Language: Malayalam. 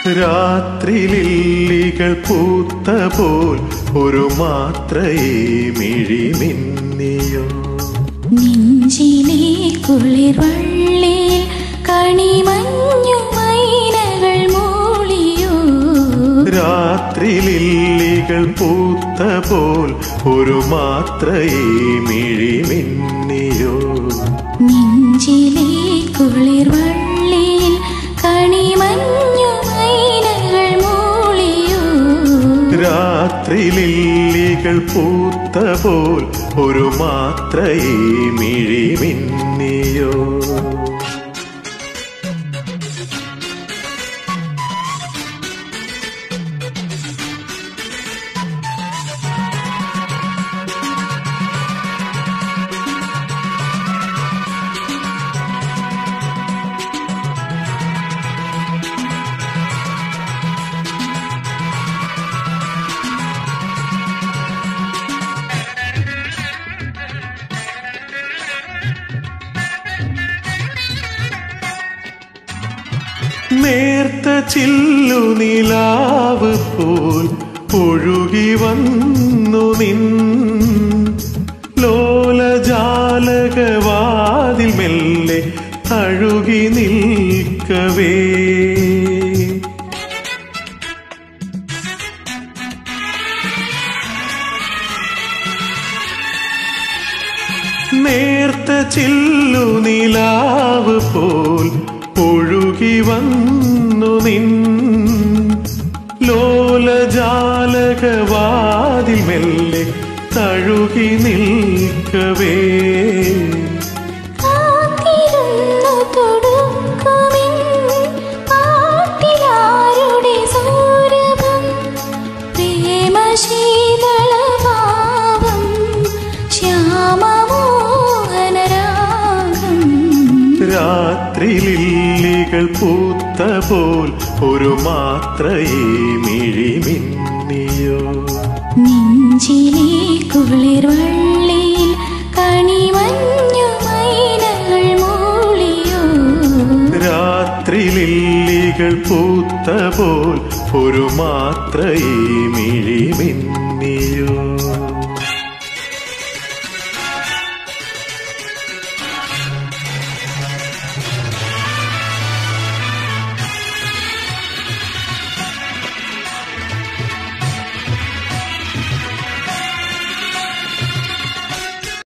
രാത്രിലില്ലികൾ പൂത്ത പോൽ ഒരു മാത്രയേ മിഴിമിന്നിയോ നെഞ്ചിലെ കുളിർ വള്ളിയിൽ കണിമഞ്ഞു മൈനകൾ മൂളിയോ രാത്രിലില്ലികൾ പൂത്ത പോൽ ഒരു മാത്രയേ മിഴിമിന്നിയോ നെഞ്ചിലെ കുളിർ വള്ളിയിൽ കണിമഞ്ഞു മൈനകൾ മൂളിയോ രാത്രിലില്ലികൾ പൂത്ത പോൽ ഒരു മാത്രയേ മിഴിമിന്നിയോ നേർത്ത ചില്ലു നിലാവ് പോൽ ഒഴുകി വന്നു നിൻ ലോലജാലകവാതിൽ മെല്ലെ അഴുകി നിൽക്കവേ നേർത്ത ചില്ലു നിലാവ് പോൽ ഒഴുകി വന്നു നിൻ ലോലജാലകവാതിൽ മെല്ലെ തഴുകി നിൽക്കവേ കാത്തിരുന്നു തൊടുക്കുമിൻ പാട്ടിലാരുടെ സൗരഭം പ്രേമശീതളഭാവം ശ്യാമമോഹനരാഗം രാത്രിലില്ലികൾ പൂത്ത പോൽ ഒരു മാത്രയേ മിഴിമിന്നിയോ നെഞ്ചിലെ കുളിർ വള്ളിയിൽ കണിമഞ്ഞു മൈനകൾ മൂളിയോ രാത്രിലില്ലികൾ പൂത്ത പോൽ ഒരു മാത്രയേ മിഴിമിന്നിയോ